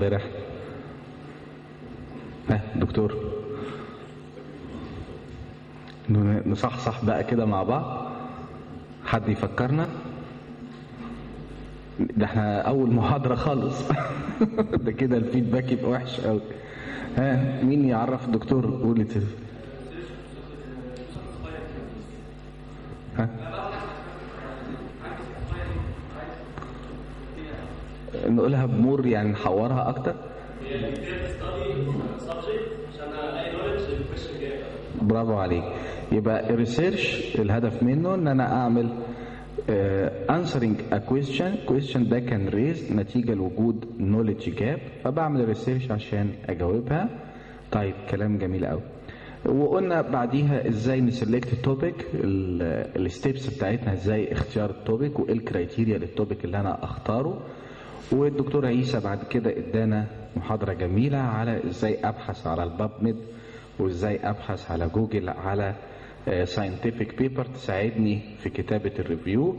امبارح ها دكتور ن- نصحصح بقى كده مع بعض حد يفكرنا ده احنا اول محاضرة خالص ده كده الفيدباك يبقى وحش قوي ها مين يعرف الدكتور قولي تف- ها نقولها بمور يعني نحورها اكتر برافو عليك يبقى الريسيرش الهدف منه ان انا اعمل uh, answering a question question ده كان raised نتيجة لوجود knowledge gap فبعمل ريسيرش عشان اجاوبها طيب كلام جميل قوي وقلنا بعديها ازاي نسلكت التوبيك الستيبس بتاعتنا ازاي اختيار التوبيك وايه الكرايتيريا للتوبيك اللي انا اختاره والدكتور عيسى بعد كده ادانا محاضرة جميلة على ازاي ابحث على الباب ميد وازاي ابحث على جوجل على ساينتفك بيبر تساعدني في كتابة الريفيو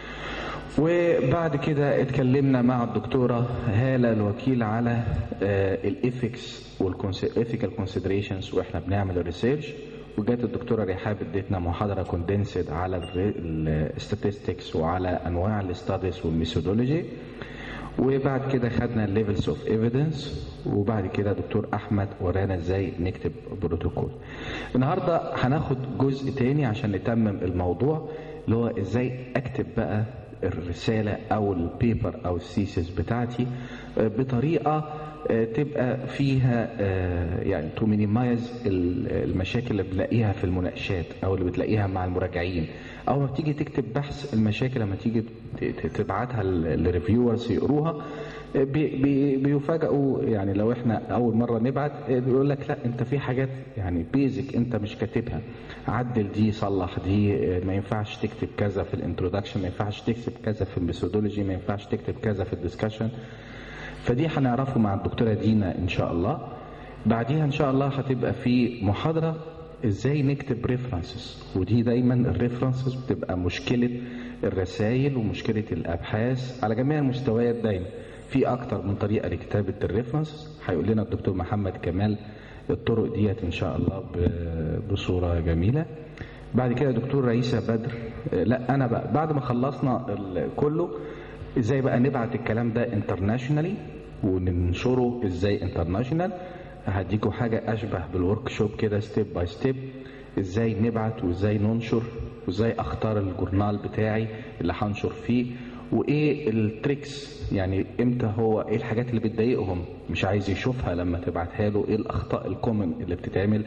وبعد كده اتكلمنا مع الدكتورة هالة الوكيل على الايثكس والايثيكال كونسيدريشنز واحنا بنعمل الريسيرش وجات الدكتورة رحاب ادتنا محاضرة كوندنسد على الستاتستكس وعلى انواع الاستاديز والميثودولوجي وبعد كده خدنا الليفلز اوف ايفيدنس وبعد كده دكتور احمد ورانا ازاي نكتب بروتوكول النهارده هناخد جزء تاني عشان نتمم الموضوع اللي هو ازاي اكتب بقى الرساله او البيبر او الثيسيس بتاعتي بطريقه تبقى فيها يعني تو مينيمايز المشاكل اللي بنلاقيها في المناقشات او اللي بتلاقيها مع المراجعين او ما بتيجي تكتب بحث المشاكل لما تيجي تبعتها للريفيورز يقروها بي بي بيفاجئوا يعني لو احنا اول مره نبعت بيقول لك لا انت في حاجات يعني بيزك انت مش كاتبها عدل دي صلح دي ما ينفعش تكتب كذا في الانترودكشن ما ينفعش تكتب كذا في الميثودولوجي ما ينفعش تكتب كذا في الدسكشن فدي هنعرفه مع الدكتوره دينا ان شاء الله بعديها ان شاء الله هتبقى في محاضره ازاي نكتب ريفرنسز ودي دايما الريفرنسز بتبقى مشكله الرسائل ومشكله الابحاث على جميع المستويات دايما في اكتر من طريقه لكتابه الريفرنس هيقول لنا الدكتور محمد كمال الطرق ديت ان شاء الله بصوره جميله بعد كده دكتور رئيسة بدر لا انا بقى بعد ما خلصنا كله ازاي بقى نبعت الكلام ده انترناشونالي وننشره ازاي انترناشونال هديكوا حاجة اشبه بالورك شوب كده ستيب باي ستيب ازاي نبعت وازاي ننشر وازاي اختار الجورنال بتاعي اللي هنشر فيه وايه التريكس يعني امتى هو ايه الحاجات اللي بتضايقهم مش عايز يشوفها لما تبعتها له ايه الاخطاء الكومن اللي بتتعمل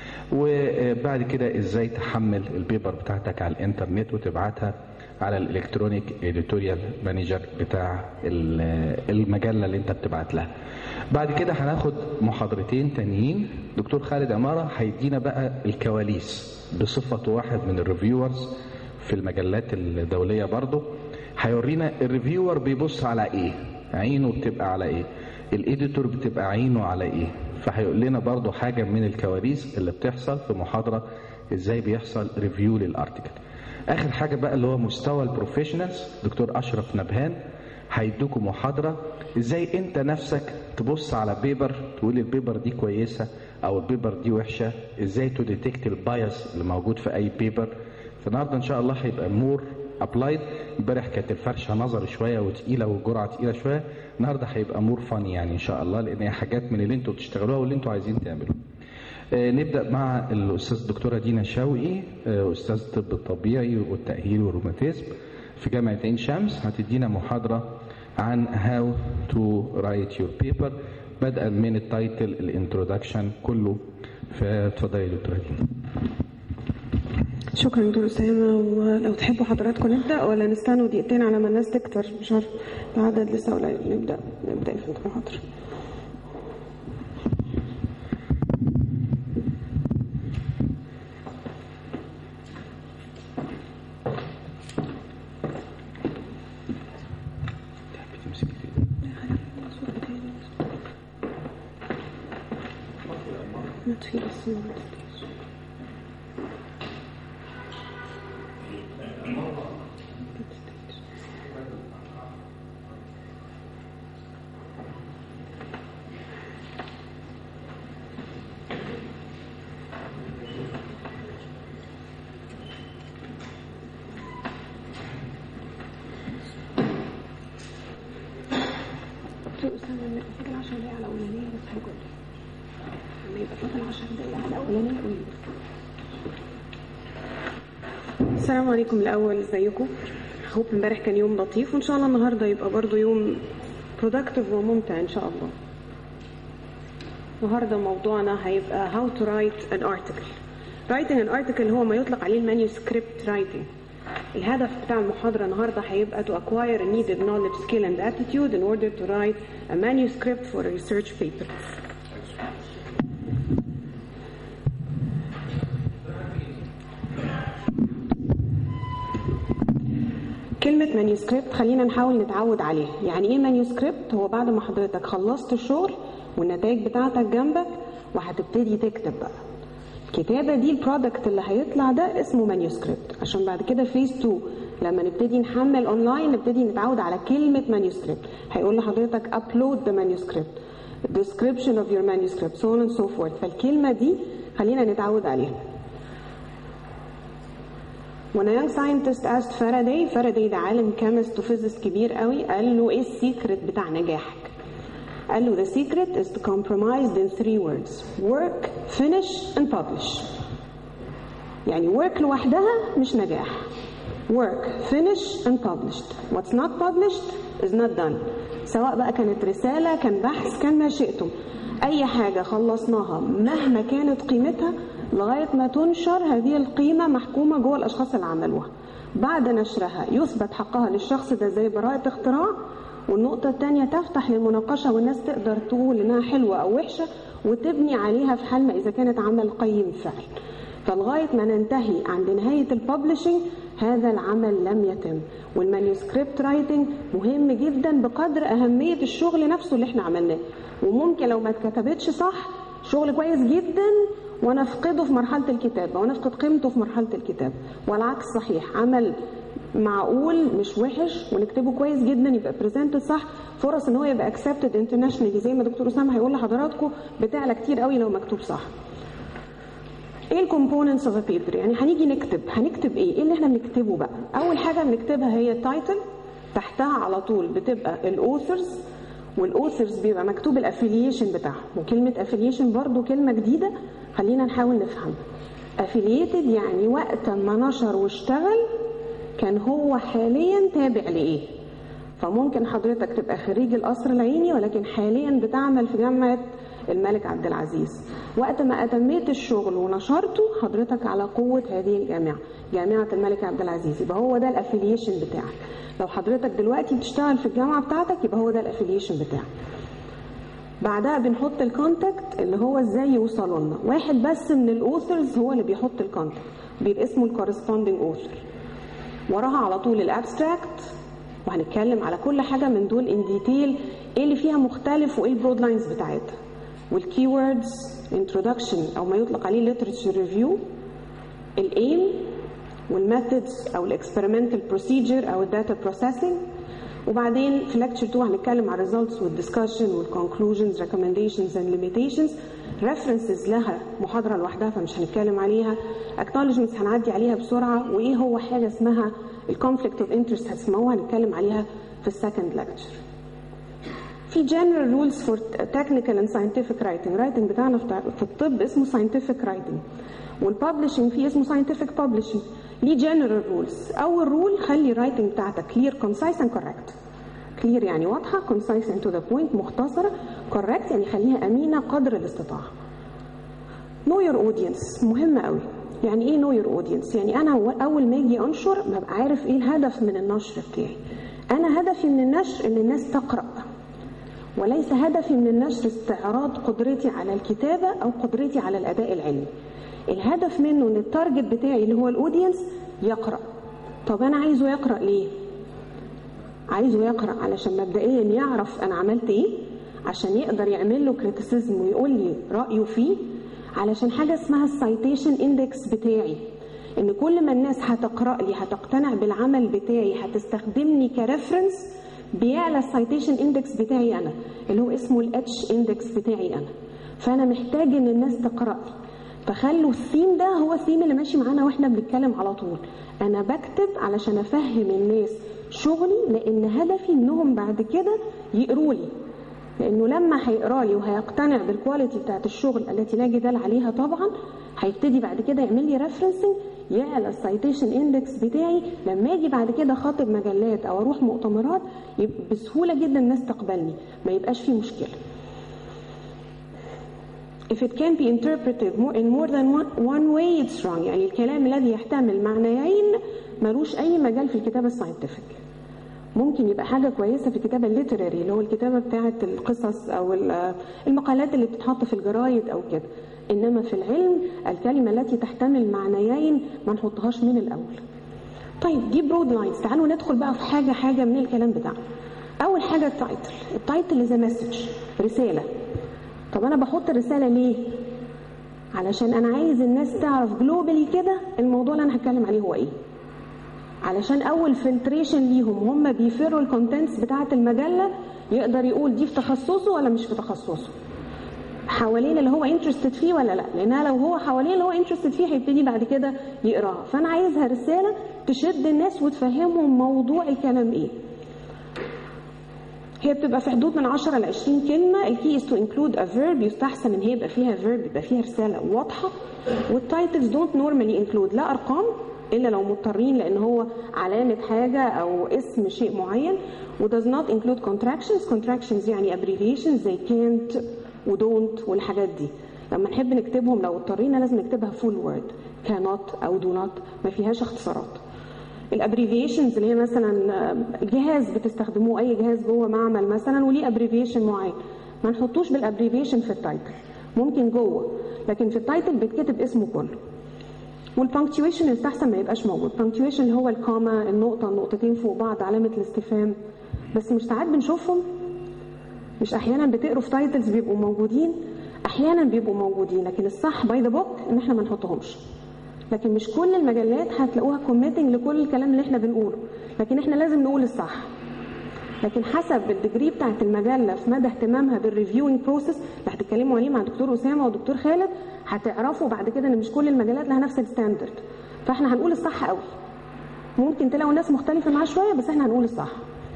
وبعد كده ازاي تحمل البيبر بتاعتك على الانترنت وتبعتها على الالكترونيك اديتوريال مانجر بتاع المجله اللي انت بتبعت لها بعد كده هناخد محاضرتين تانيين دكتور خالد عماره هيدينا بقى الكواليس بصفه واحد من الريفيورز في المجلات الدوليه برضه هيورينا الريفيور بيبص على ايه عينه بتبقى على ايه الايديتور بتبقى عينه على ايه فهيقول لنا برضه حاجه من الكواليس اللي بتحصل في محاضره ازاي بيحصل ريفيو للارتكل اخر حاجه بقى اللي هو مستوى البروفيشنالز دكتور اشرف نبهان هيدوكم محاضره ازاي انت نفسك تبص على بيبر تقول البيبر دي كويسه او البيبر دي وحشه ازاي تو ديتكت البايس اللي موجود في اي بيبر فالنهارده ان شاء الله هيبقى مور ابلايد امبارح كانت الفرشه نظري شويه وتقيله والجرعه تقيله شويه النهارده هيبقى مور فاني يعني ان شاء الله لان هي حاجات من اللي انتوا بتشتغلوها واللي انتوا عايزين تعملوه آه نبدا مع الاستاذ الدكتوره دينا شوقي آه استاذ الطب الطبيعي والتاهيل والروماتيزم في جامعه عين شمس هتدينا محاضره عن هاو تو رايت يور بيبر بدءا من التايتل الانترودكشن كله فاتفضلي يا دكتوره دينا شكرا دكتور اسامه ولو تحبوا حضراتكم نبدا ولا نستنوا دقيقتين على ما الناس تكتر مش عارف العدد لسه قليل نبدا نبدا في المحاضره نطفي بس لما فاضل 10 دقايق على الاولانيه بس هيقول لي لما يبقى فاضل 10 دقايق على الاولانيه قول لي السلام عليكم الاول ازيكم هوب امبارح كان يوم لطيف وان شاء الله النهارده يبقى برضو يوم productive وممتع ان شاء الله النهارده موضوعنا هيبقى how to write an article writing an article هو ما يطلق عليه manuscript writing الهدف بتاع المحاضرة النهاردة هيبقى to acquire a needed knowledge, skill and attitude in order to write a manuscript for a research paper. كلمة مانيوسكريبت خلينا نحاول نتعود عليها يعني ايه مانيوسكريبت هو بعد ما حضرتك خلصت الشغل والنتائج بتاعتك جنبك وهتبتدي تكتب بقى الكتابة دي البرودكت اللي هيطلع ده اسمه مانيوسكريبت عشان بعد كده فيز 2 لما نبتدي نحمل اونلاين نبتدي نتعود على كلمة مانيوسكريبت هيقول لحضرتك upload the manuscript description of your manuscript so on and so forth فالكلمة دي خلينا نتعود عليها When a young scientist asked Faraday Faraday ده عالم كيمست وفيزيست كبير قوي قال له ايه السيكرت بتاع نجاحك قال له the secret is to compromise in three words work finish and publish يعني work لوحدها مش نجاح work finish and published what's not published is not done سواء بقى كانت رسالة كان بحث كان ما شئتم أي حاجة خلصناها مهما كانت قيمتها لغاية ما تنشر هذه القيمة محكومة جوه الأشخاص اللي عملوها بعد نشرها يثبت حقها للشخص ده زي براءة اختراع والنقطة الثانية تفتح للمناقشة والناس تقدر تقول إنها حلوة أو وحشة وتبني عليها في حال ما إذا كانت عمل قيم فعل فلغاية ما ننتهي عند نهاية الببلشنج هذا العمل لم يتم والمانيوسكريبت رايتنج مهم جدا بقدر أهمية الشغل نفسه اللي احنا عملناه وممكن لو ما اتكتبتش صح شغل كويس جدا ونفقده في مرحلة الكتابة ونفقد قيمته في مرحلة الكتابة والعكس صحيح عمل معقول مش وحش ونكتبه كويس جدا يبقى بريزنتد صح فرص ان هو يبقى اكسبتد انترناشونالي زي ما دكتور اسامه هيقول لحضراتكم بتعلى كتير قوي لو مكتوب صح ايه الكومبوننتس اوف بيبر يعني هنيجي نكتب هنكتب ايه ايه اللي احنا بنكتبه بقى اول حاجه بنكتبها هي التايتل تحتها على طول بتبقى الاوثرز والاوثرز بيبقى مكتوب الافيليشن بتاعهم وكلمه افيليشن برضو كلمه جديده خلينا نحاول نفهم افيليتد يعني وقت ما نشر واشتغل كان هو حاليا تابع لايه فممكن حضرتك تبقى خريج القصر العيني ولكن حاليا بتعمل في جامعه الملك عبد العزيز وقت ما اتميت الشغل ونشرته حضرتك على قوه هذه الجامعه جامعه الملك عبد العزيز يبقى هو ده الافيليشن بتاعك لو حضرتك دلوقتي بتشتغل في الجامعه بتاعتك يبقى هو ده الافيليشن بتاعك بعدها بنحط الكونتاكت اللي هو ازاي يوصلوا لنا واحد بس من الاوثرز هو اللي بيحط الكونتاكت بيبقى اسمه الكورسبوندينج اوثر وراها على طول الابستراكت وهنتكلم على كل حاجه من دول ان ديتيل ايه اللي فيها مختلف وايه البرود لاينز بتاعتها والكي ووردز انترودكشن او ما يطلق عليه ليترشر ريفيو الايم والميثودز او الاكسبيرمنتال بروسيجر او الداتا بروسيسنج وبعدين في لكتشر 2 هنتكلم على الريزلتس والدسكشن والكونكلوجنز ريكومنديشنز اند ليميتيشنز ريفرنسز لها محاضره لوحدها فمش هنتكلم عليها اكنولجمنتس هنعدي عليها بسرعه وايه هو حاجه اسمها الكونفليكت اوف انترست هتسمعوها هنتكلم عليها في السكند لكتشر في general rules for technical and scientific writing writing بتاعنا في الطب اسمه scientific writing والببلشنج فيه اسمه scientific publishing ليه general rules اول رول خلي الرايتنج بتاعتك clear concise and correct clear يعني واضحه concise and to the point مختصره correct يعني خليها امينه قدر الاستطاعه know your audience مهم قوي يعني ايه know your audience يعني انا اول ما اجي انشر ببقى عارف ايه الهدف من النشر بتاعي انا هدفي من النشر ان الناس تقرا وليس هدفي من النشر استعراض قدرتي على الكتابة أو قدرتي على الأداء العلمي الهدف منه ان التارجت بتاعي اللي هو الاودينس يقرا طب انا عايزه يقرا ليه عايزه يقرا علشان مبدئيا يعرف انا عملت ايه عشان يقدر يعمل له كريتيسيزم ويقول لي رايه فيه علشان حاجه اسمها السايتيشن اندكس بتاعي ان كل ما الناس هتقرا لي هتقتنع بالعمل بتاعي هتستخدمني كريفرنس بيعلى السايتيشن اندكس بتاعي انا اللي هو اسمه الاتش اندكس بتاعي انا فانا محتاج ان الناس تقرا لي فخلوا الثيم ده هو الثيم اللي ماشي معانا واحنا بنتكلم على طول انا بكتب علشان افهم الناس شغلي لان هدفي انهم بعد كده يقروا لي لانه لما هيقرا لي وهيقتنع بالكواليتي بتاعت الشغل التي لا جدال عليها طبعا هيبتدي بعد كده يعمل لي ريفرنسنج يعلى السايتيشن اندكس بتاعي لما اجي بعد كده خاطب مجلات او اروح مؤتمرات يبقى بسهوله جدا الناس تقبلني ما يبقاش في مشكله If it can be interpreted more in more than one, one way it's wrong يعني الكلام الذي يحتمل معنيين ملوش أي مجال في الكتابة الساينتفك ممكن يبقى حاجة كويسة في الكتابة الليتراري اللي هو الكتابة بتاعة القصص أو المقالات اللي بتتحط في الجرايد أو كده إنما في العلم الكلمة التي تحتمل معنيين ما نحطهاش من الأول طيب دي برود لاينز تعالوا ندخل بقى في حاجة حاجة من الكلام بتاعنا أول حاجة التايتل التايتل از مسج رسالة طب انا بحط الرساله ليه علشان انا عايز الناس تعرف جلوبالي كده الموضوع اللي انا هتكلم عليه هو ايه علشان اول فلتريشن ليهم هم بيفروا الكونتنتس بتاعه المجله يقدر يقول دي في تخصصه ولا مش في تخصصه حوالين اللي هو انترستد فيه ولا لا لانها لو هو حوالين اللي هو انترستد فيه هيبتدي بعد كده يقراها فانا عايزها رساله تشد الناس وتفهمهم موضوع الكلام ايه هي بتبقى في حدود من 10 ل 20 كلمة الكي از تو انكلود ا فيرب يستحسن ان هي يبقى فيها فيرب يبقى فيها رسالة واضحة والتايتلز دونت نورمالي انكلود لا ارقام الا لو مضطرين لان هو علامة حاجة او اسم شيء معين و does not include contractions contractions يعني abbreviations زي can't و don't والحاجات دي لما نحب نكتبهم لو اضطرينا لازم نكتبها full word cannot او do not ما فيهاش اختصارات الابريفيشنز اللي هي مثلا جهاز بتستخدموه اي جهاز جوه معمل مثلا وليه ابريفيشن معين ما نحطوش بالابريفيشن في التايتل ممكن جوه لكن في التايتل بيتكتب اسمه كله والبنكتويشن يستحسن ما يبقاش موجود بنكتويشن اللي هو الكاما النقطه النقطتين فوق بعض علامه الاستفهام بس مش ساعات بنشوفهم مش احيانا بتقروا في تايتلز بيبقوا موجودين احيانا بيبقوا موجودين لكن الصح باي ذا بوك ان احنا ما نحطهمش لكن مش كل المجلات هتلاقوها كوميتنج لكل الكلام اللي احنا بنقوله لكن احنا لازم نقول الصح لكن حسب الديجري بتاعت المجله في مدى اهتمامها بالريفيوينج بروسيس اللي هتتكلموا عليه مع دكتور اسامه ودكتور خالد هتعرفوا بعد كده ان مش كل المجلات لها نفس الستاندرد فاحنا هنقول الصح قوي ممكن تلاقوا ناس مختلفه معاه شويه بس احنا هنقول الصح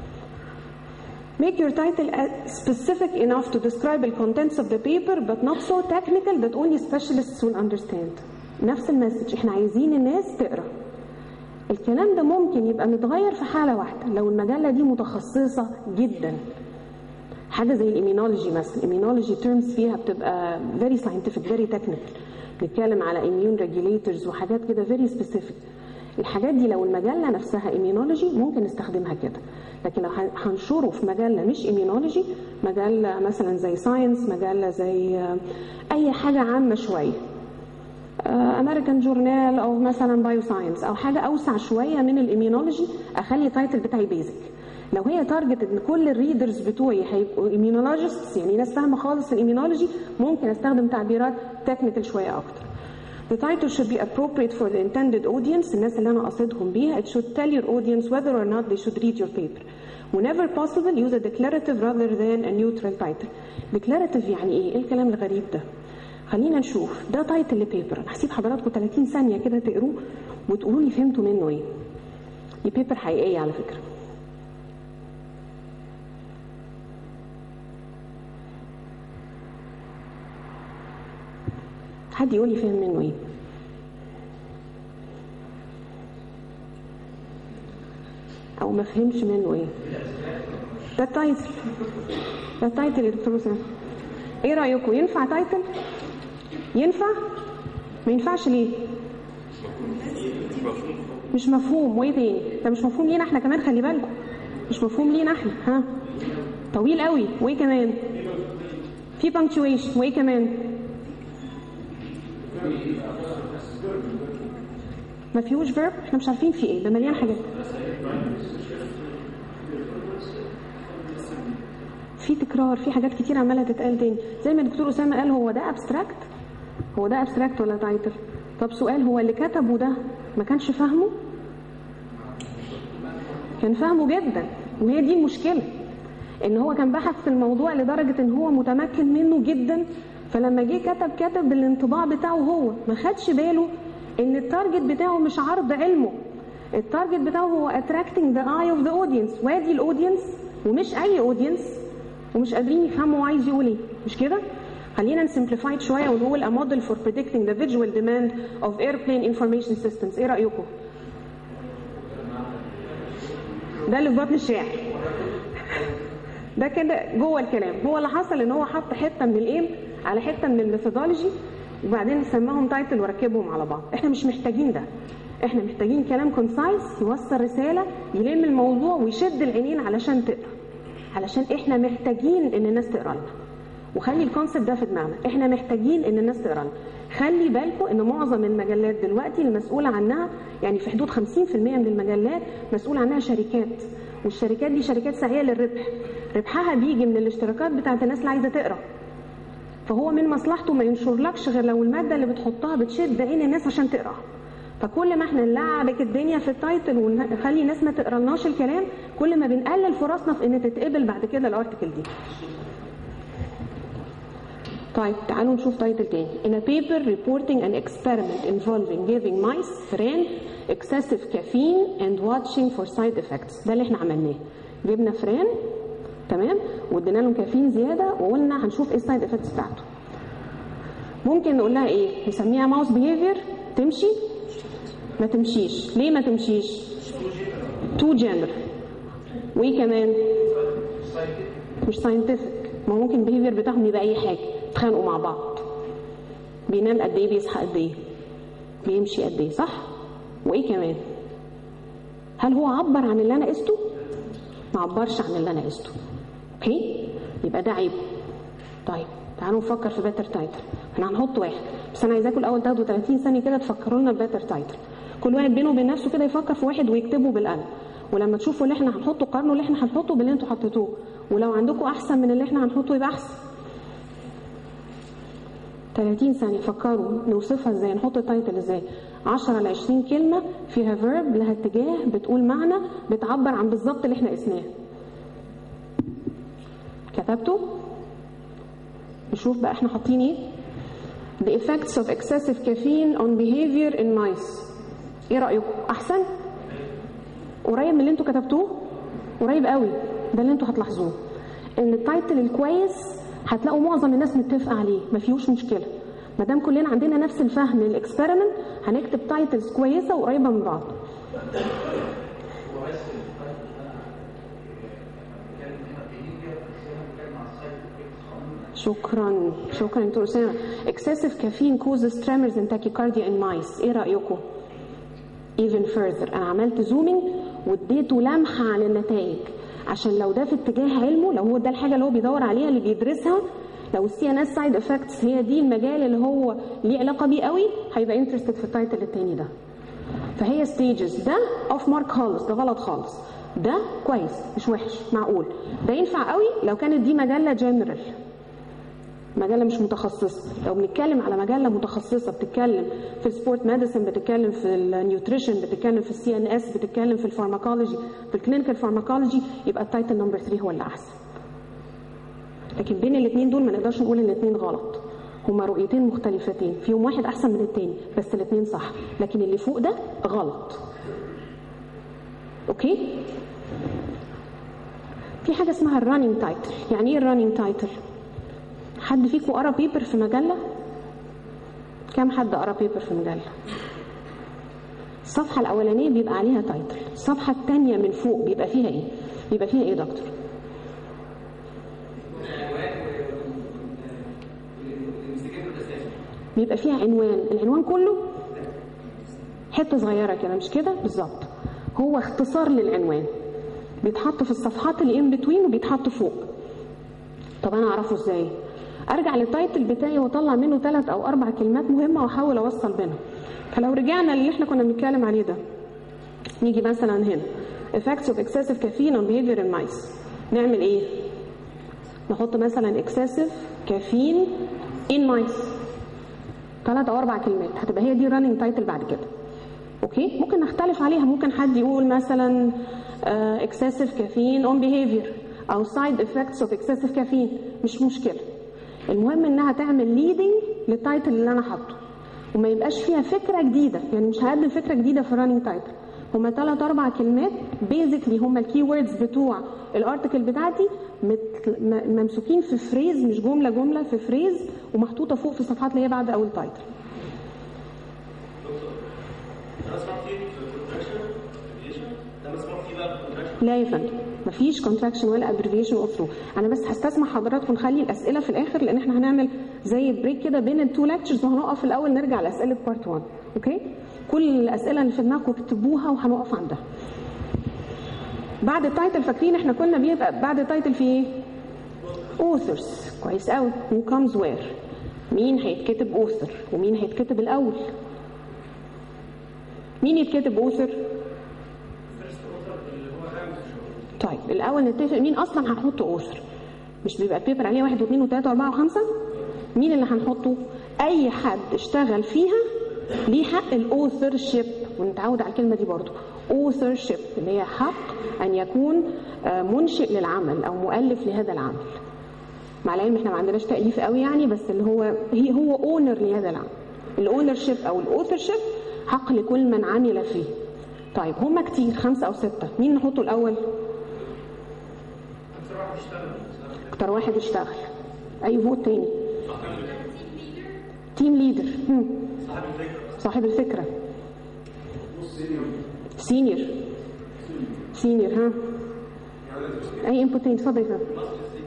Make your title specific enough to describe the contents of the paper but not so technical that only specialists will understand. نفس المسج احنا عايزين الناس تقرا الكلام ده ممكن يبقى متغير في حالة واحدة لو المجلة دي متخصصة جدا حاجة زي الإيمينولوجي مثلا الإيمينولوجي تيرمز فيها بتبقى very scientific very technical نتكلم على immune regulators وحاجات كده very specific الحاجات دي لو المجلة نفسها إيمينولوجي ممكن نستخدمها كده لكن لو هنشره في مجلة مش إيمينولوجي مجلة مثلا زي ساينس مجلة زي أي حاجة عامة شوية امريكان جورنال او مثلا بايو ساينس او حاجه اوسع شويه من الاميونولوجي اخلي التايتل بتاعي بيزك لو هي تارجت ان كل الريدرز بتوعي هيبقوا immunologists يعني ناس فاهمه خالص في الاميونولوجي ممكن استخدم تعبيرات تكنيكال شويه اكتر The title should be appropriate for the intended audience الناس اللي انا قصدهم بيها it should tell your audience whether or not they should read your paper whenever possible use a declarative rather than a neutral title declarative يعني ايه ايه الكلام الغريب ده خلينا نشوف ده تايتل لبيبر انا هسيب حضراتكم 30 ثانيه كده تقروه وتقولوا لي فهمتوا منه ايه دي بيبر حقيقيه على فكره حد يقول لي فهم منه ايه او ما فهمش منه ايه ده التايتل ده التايتل يا دكتور اسامه ايه رايكم ينفع تايتل ينفع ما ينفعش ليه مش مفهوم وايه تاني ده مش مفهوم لينا احنا كمان خلي بالكم مش مفهوم لينا احنا ها طويل قوي وايه كمان في punctuation وايه كمان ما فيهوش فيرب احنا مش عارفين في ايه ده مليان حاجات في تكرار في حاجات كتير عماله تتقال تاني زي ما الدكتور اسامه قال هو ده ابستراكت هو ده ابستراكت ولا تايتل طب سؤال هو اللي كتبه ده ما كانش فاهمه كان فاهمه جدا وهي دي المشكله ان هو كان بحث في الموضوع لدرجه ان هو متمكن منه جدا فلما جه كتب كتب بالانطباع بتاعه هو ما خدش باله ان التارجت بتاعه مش عرض علمه التارجت بتاعه هو attracting the eye of the audience وادي الاودينس ومش اي اودينس ومش قادرين يفهموا هو عايز يقول ايه مش كده خلينا نسمبليفايد شويه ونقول a model for predicting the visual demand of airplane information systems ايه رايكم ده اللي في بطن الشاعر ده كده جوه الكلام هو اللي حصل ان هو حط حته من الايم على حته من الميثودولوجي وبعدين سماهم تايتل وركبهم على بعض احنا مش محتاجين ده احنا محتاجين كلام كونسايز يوصل رساله يلم الموضوع ويشد العينين علشان تقرا علشان احنا محتاجين ان الناس تقرا لنا وخلي الكونسيبت ده في دماغنا احنا محتاجين ان الناس تقرا لنا خلي بالكم ان معظم المجلات دلوقتي المسؤوله عنها يعني في حدود 50% من المجلات مسؤول عنها شركات والشركات دي شركات سعيه للربح ربحها بيجي من الاشتراكات بتاعت الناس اللي عايزه تقرا فهو من مصلحته ما ينشرلكش غير لو الماده اللي بتحطها بتشد عين الناس عشان تقراها فكل ما احنا نلعبك الدنيا في التايتل ونخلي الناس ما تقرالناش الكلام كل ما بنقلل فرصنا في ان تتقبل بعد كده الارتكل دي طيب تعالوا نشوف تايتل تاني In a paper reporting an experiment involving giving mice فران excessive caffeine and watching for side effects ده اللي احنا عملناه جبنا فران تمام وادينا لهم كافيين زياده وقلنا هنشوف ايه السايد افكتس بتاعته ممكن نقول لها ايه نسميها ماوس بيهيفير تمشي ما تمشيش ليه ما تمشيش تو جنر وايه كمان مش ساينتفك ما ممكن البيهيفير بتاعهم يبقى اي حاجه يتخانقوا مع بعض بينام قد ايه بيصحى قد ايه بيمشي قد ايه صح وايه كمان هل هو عبر عن اللي انا قسته ما عبرش عن اللي انا قسته اوكي يبقى ده عيب طيب تعالوا نفكر في باتر تايتل احنا هنحط واحد بس انا عايزاكم الاول تاخدوا 30 ثانيه كده تفكروا لنا باتر تايتل كل واحد بينه وبين نفسه كده يفكر في واحد ويكتبه بالقلم ولما تشوفوا اللي احنا هنحطه قارنوا اللي احنا هنحطه باللي انتوا حطيتوه ولو عندكم احسن من اللي احنا هنحطه يبقى احسن 30 ثانية فكروا نوصفها ازاي نحط التايتل ازاي 10 ل 20 كلمة فيها فيرب لها اتجاه بتقول معنى بتعبر عن بالظبط اللي احنا قسناه كتبته نشوف بقى احنا حاطين ايه The effects of excessive caffeine on behavior in mice ايه رأيكم احسن قريب من اللي انتوا كتبتوه قريب قوي ده اللي انتوا هتلاحظوه ان التايتل الكويس هتلاقوا معظم الناس متفقه عليه ما فيهوش مشكله ما دام كلنا عندنا نفس الفهم للاكسبيرمنت هنكتب تايتلز كويسه وقريبه من بعض شكرا شكرا دكتور اسامه excessive caffeine causes tremors and tachycardia in mice ايه رايكم even further انا عملت زومينج واديته لمحه عن النتائج عشان لو ده في اتجاه علمه لو هو ده الحاجه اللي هو بيدور عليها اللي بيدرسها لو السي ان اس سايد افكتس هي دي المجال اللي هو ليه علاقه بيه قوي هيبقى انترستد في التايتل التاني ده فهي ستيجز ده اوف مارك خالص ده غلط خالص ده كويس مش وحش معقول ده ينفع قوي لو كانت دي مجله جنرال مجله مش متخصصه لو بنتكلم على مجله متخصصه بتتكلم في السبورت ميديسن بتتكلم في النيوتريشن بتتكلم في السي ان اس بتتكلم في الفارماكولوجي في الكلينيكال فارماكولوجي يبقى التايتل نمبر 3 هو اللي احسن لكن بين الاثنين دول ما نقدرش نقول ان الاثنين غلط هما رؤيتين مختلفتين فيهم واحد احسن من التاني بس الاثنين صح لكن اللي فوق ده غلط اوكي في حاجه اسمها الرانينج تايتل يعني ايه الرانينج تايتل حد فيكم قرا بيبر في مجله كم حد قرا بيبر في مجله الصفحه الاولانيه بيبقى عليها تايتل الصفحه الثانيه من فوق بيبقى فيها ايه بيبقى فيها ايه يا دكتور بيبقى فيها عنوان العنوان كله حته صغيره كده مش كده بالظبط هو اختصار للعنوان بيتحط في الصفحات اللي ان بتوين وبيتحط فوق طب انا اعرفه ازاي ارجع للتايتل بتاعي واطلع منه ثلاث او اربع كلمات مهمه واحاول اوصل بينهم فلو رجعنا للي احنا كنا بنتكلم عليه ده نيجي مثلا هنا effects of excessive caffeine on behavior in mice نعمل ايه نحط مثلا excessive caffeine in mice ثلاث او اربع كلمات هتبقى هي دي راننج تايتل بعد كده اوكي ممكن نختلف عليها ممكن حد يقول مثلا uh, excessive caffeine on behavior او side effects of excessive caffeine مش مشكله المهم انها تعمل ليدنج للتايتل اللي انا حاطه وما يبقاش فيها فكره جديده يعني مش هقدم فكره جديده في الراننج تايتل هما ثلاث اربع كلمات بيزيكلي هما الكي ووردز بتوع الارتكل بتاعتي م- ممسوكين في فريز مش جمله جمله في فريز ومحطوطه فوق في الصفحات اللي هي بعد اول تايتل ده مسموح فيه كونتراكشن ابريفيشن ده مسموح فيه بقى كونتراكشن لا يا فندم مفيش كونتراكشن ولا ابريفيشن او ثرو انا بس هستسمح حضراتكم نخلي الاسئله في الاخر لان احنا هنعمل زي بريك كده بين التو ليكتشرز وهنقف الاول نرجع لاسئله بارت 1 اوكي كل الاسئله اللي في دماغكم اكتبوها وهنقف عندها بعد التايتل فاكرين احنا كنا بيبقى بعد التايتل في ايه authors كويس قوي who comes where مين هيتكتب author ومين هيتكتب الاول مين يتكتب author طيب الاول نتفق مين اصلا هنحط اوثر مش بيبقى البيبر عليه واحد واثنين وثلاثه واربعه وخمسه مين اللي هنحطه اي حد اشتغل فيها ليه حق الاوثر شيب ونتعود على الكلمه دي برضو اوثر شيب اللي هي حق ان يكون آه، منشئ للعمل او مؤلف لهذا العمل مع العلم احنا ما عندناش تاليف قوي يعني بس اللي هو هي هو اونر لهذا العمل الاونر شيب او الاوثر شيب حق لكل من عمل فيه طيب هما كتير خمسه او سته مين نحطه الاول اكتر واحد اشتغل اي فوت تاني تيم ليدر هم. صاحب الفكره سينيور سينيور ها اي انبوت تاني اتفضل يا فندم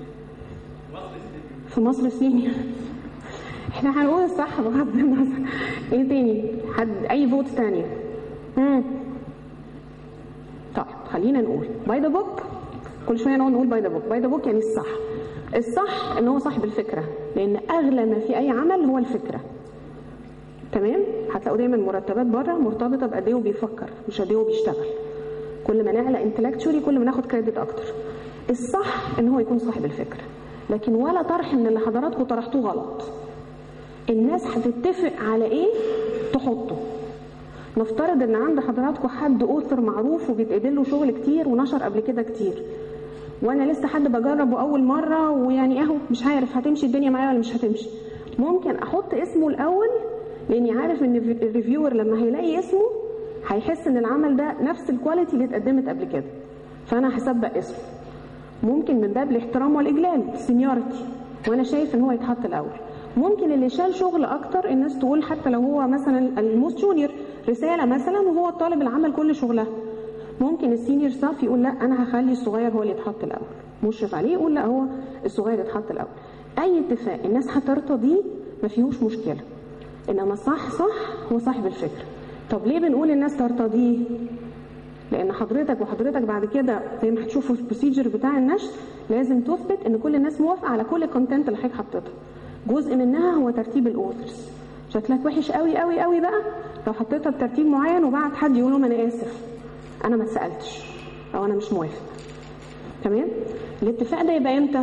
في مصر سينيور احنا هنقول الصح بغض النظر ايه تاني حد اي فوت تانية هم. طيب خلينا نقول باي ذا بوك كل شويه نقعد نقول باي ذا بوك باي ذا بوك يعني الصح الصح ان هو صاحب الفكره لان اغلى ما في اي عمل هو الفكره تمام هتلاقوا دايما مرتبات بره مرتبطه بقد ايه هو بيفكر مش قد ايه هو بيشتغل كل ما نعلى انتلكتشولي كل ما ناخد كريدت اكتر الصح ان هو يكون صاحب الفكره لكن ولا طرح من اللي حضراتكم طرحتوه غلط الناس هتتفق على ايه تحطه نفترض ان عند حضراتكم حد اوثر معروف وبيتقبل له شغل كتير ونشر قبل كده كتير وانا لسه حد بجربه اول مره ويعني اهو مش عارف هتمشي الدنيا معايا ولا مش هتمشي ممكن احط اسمه الاول لاني عارف ان الريفيور لما هيلاقي اسمه هيحس ان العمل ده نفس الكواليتي اللي اتقدمت قبل كده فانا هسبق اسمه ممكن من باب الاحترام والاجلال سينيورتي وانا شايف ان هو يتحط الاول ممكن اللي شال شغل اكتر الناس تقول حتى لو هو مثلا الموست جونيور رساله مثلا وهو الطالب اللي عمل كل شغلها ممكن السينيور ستاف يقول لا انا هخلي الصغير هو اللي يتحط الاول مشرف عليه يقول لا هو الصغير يتحط الاول اي اتفاق الناس هترتضيه ما فيهوش مشكله انما صح صح هو صاحب الفكره طب ليه بنقول الناس ترتضيه لان حضرتك وحضرتك بعد كده زي ما هتشوفوا في البروسيجر بتاع النشر لازم تثبت ان كل الناس موافقه على كل الكونتنت اللي حضرتك حطيتها جزء منها هو ترتيب الاوثرز شكلك وحش قوي قوي قوي بقى لو حطيتها بترتيب معين وبعد حد يقول لهم انا اسف انا ما اتسالتش او انا مش موافق تمام الاتفاق ده يبقى امتى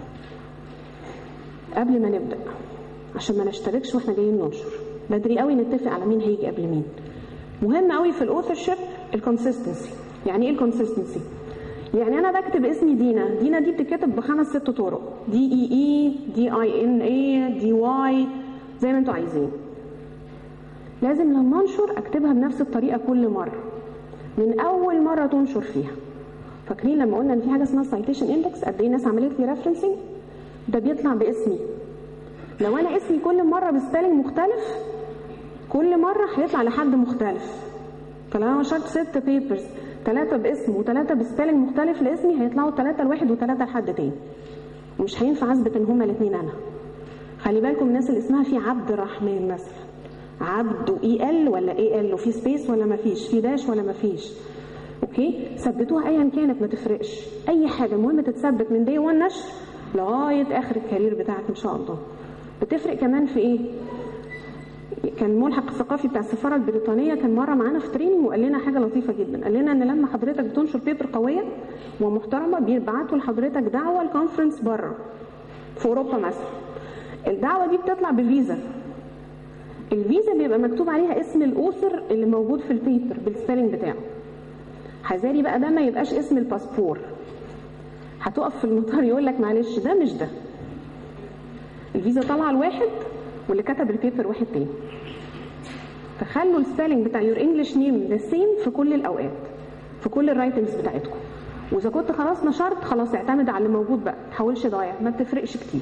قبل ما نبدا عشان ما نشتركش واحنا جايين ننشر بدري قوي نتفق على مين هيجي قبل مين مهم قوي في الاوثر شيب الكونسيستنسي يعني ايه الكونسيستنسي يعني انا بكتب اسمي دينا دينا دي بتتكتب بخمس ست طرق دي اي اي دي اي ان اي دي واي زي ما انتوا عايزين لازم لما انشر اكتبها بنفس الطريقه كل مره من اول مره تنشر فيها فاكرين لما قلنا ان في حاجه اسمها سايتيشن اندكس قد ايه ناس عملت لي ريفرنسنج ده بيطلع باسمي لو انا اسمي كل مره بسبيلنج مختلف كل مره هيطلع لحد مختلف فلو انا نشرت ست بيبرز ثلاثة باسم وثلاثة بسبيلنج مختلف لاسمي هيطلعوا ثلاثة لواحد وثلاثة لحد تاني ومش هينفع اثبت ان هما الاثنين انا خلي بالكم الناس اللي اسمها في عبد الرحمن مثلا عبد واي ال ولا اي ال وفي سبيس ولا ما فيش في داش ولا ما فيش اوكي ثبتوها ايا كانت ما تفرقش اي حاجه المهم تتثبت من دي 1 نشر لغايه اخر الكارير بتاعك ان شاء الله بتفرق كمان في ايه كان الملحق الثقافي بتاع السفاره البريطانيه كان مره معانا في تريننج وقال لنا حاجه لطيفه جدا قال لنا ان لما حضرتك بتنشر بيبر قويه ومحترمه بيبعتوا لحضرتك دعوه الكونفرنس بره في اوروبا مثلا الدعوه دي بتطلع بفيزا الفيزا بيبقى مكتوب عليها اسم الاوثر اللي موجود في البيبر بالسبيلنج بتاعه حذاري بقى ده ما يبقاش اسم الباسبور هتقف في المطار يقول لك معلش ده مش ده الفيزا طالعه لواحد واللي كتب البيبر واحد تاني فخلوا السبيلنج بتاع يور انجلش نيم ذا سيم في كل الاوقات في كل الرايتنجز بتاعتكم واذا كنت خلاص نشرت خلاص اعتمد على اللي موجود بقى ما تحاولش تغير ما بتفرقش كتير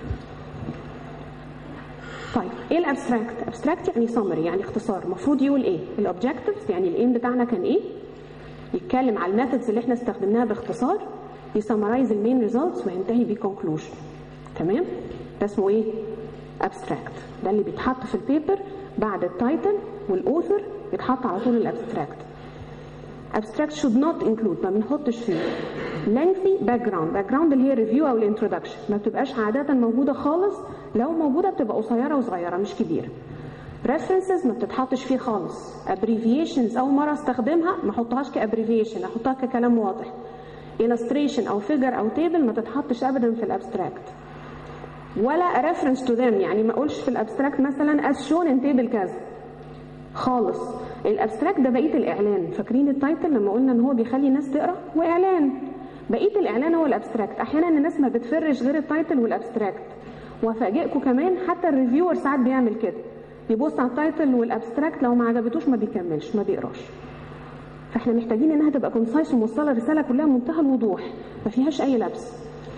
طيب ايه الابستراكت ابستراكت يعني سمري يعني اختصار المفروض يقول ايه الاوبجكتيفز يعني الايم بتاعنا كان ايه يتكلم على الميثودز اللي احنا استخدمناها باختصار يسمرايز المين ريزلتس وينتهي بكونكلوجن تمام ده اسمه ايه ابستراكت ده اللي بيتحط في البيبر بعد التايتل والاوثر يتحط على طول الابستراكت abstract should not include ما بنحطش فيه lengthy background background اللي هي ريفيو او الانترودكشن ما بتبقاش عادة موجودة خالص لو موجودة بتبقى قصيرة وصغيرة مش كبيرة references ما بتتحطش فيه خالص abbreviations اول مرة استخدمها ما احطهاش كابريفيشن احطها ككلام واضح illustration او figure او table ما تتحطش ابدا في الابستراكت ولا reference to them يعني ما اقولش في الابستراكت مثلا as shown in table كذا خالص الابستراكت ده بقيه الاعلان فاكرين التايتل لما قلنا ان هو بيخلي الناس تقرا واعلان بقيه الاعلان هو الابستراكت احيانا الناس ما بتفرش غير التايتل والابستراكت وافاجئكم كمان حتى الريفيور ساعات بيعمل كده يبص على التايتل والابستراكت لو ما عجبتوش ما بيكملش ما بيقراش فاحنا محتاجين انها تبقى كونسايس وموصله الرساله كلها منتهى الوضوح ما فيهاش اي لبس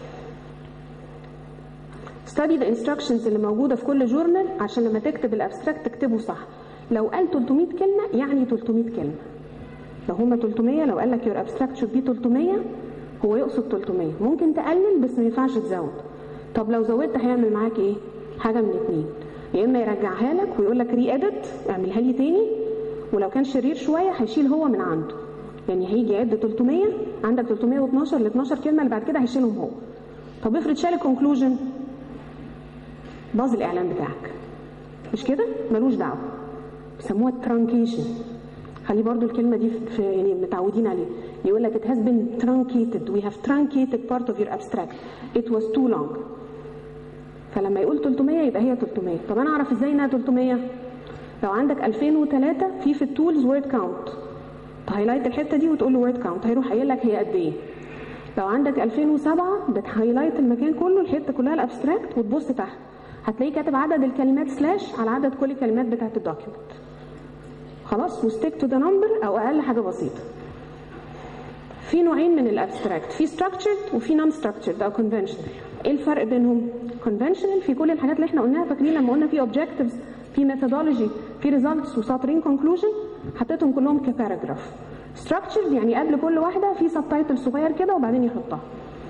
study the instructions اللي موجوده في كل جورنال عشان لما تكتب الابستراكت تكتبه صح لو قال 300 كلمه يعني 300 كلمه لو هم 300 لو قال لك your abstract should be 300 هو يقصد 300 ممكن تقلل بس ما ينفعش تزود طب لو زودت هيعمل معاك ايه حاجه من اتنين يا اما يرجعها لك ويقول لك ري اديت اعملها لي تاني ولو كان شرير شويه هيشيل هو من عنده يعني هيجي يعد 300 عندك 312 ل 12 كلمه اللي بعد كده هيشيلهم هو طب افرض شال الكونكلوجن باظ الاعلان بتاعك مش كده ملوش دعوه بيسموها ترانكيشن خلي برضو الكلمة دي في يعني متعودين عليه يقول لك it has been truncated we have truncated part of your abstract it was too long فلما يقول 300 يبقى هي 300 طب انا اعرف ازاي انها 300 لو عندك 2003 في في التولز وورد كاونت تهايلايت الحته دي وتقول له وورد كاونت هيروح قايل لك هي قد ايه لو عندك 2007 بتهايلايت المكان كله الحته كلها الابستراكت وتبص تحت هتلاقيه كاتب عدد الكلمات سلاش على عدد كل الكلمات بتاعت الدوكيمنت خلاص وستيك تو ذا نمبر او اقل حاجه بسيطه في نوعين من الابستراكت في structured وفي نون structured او conventional ايه الفرق بينهم conventional في كل الحاجات اللي احنا قلناها فاكرين لما قلنا في objectives في methodology في results وسطرين conclusion حطيتهم كلهم كباراجراف structured يعني قبل كل واحده في سب تايتل صغير كده وبعدين يحطها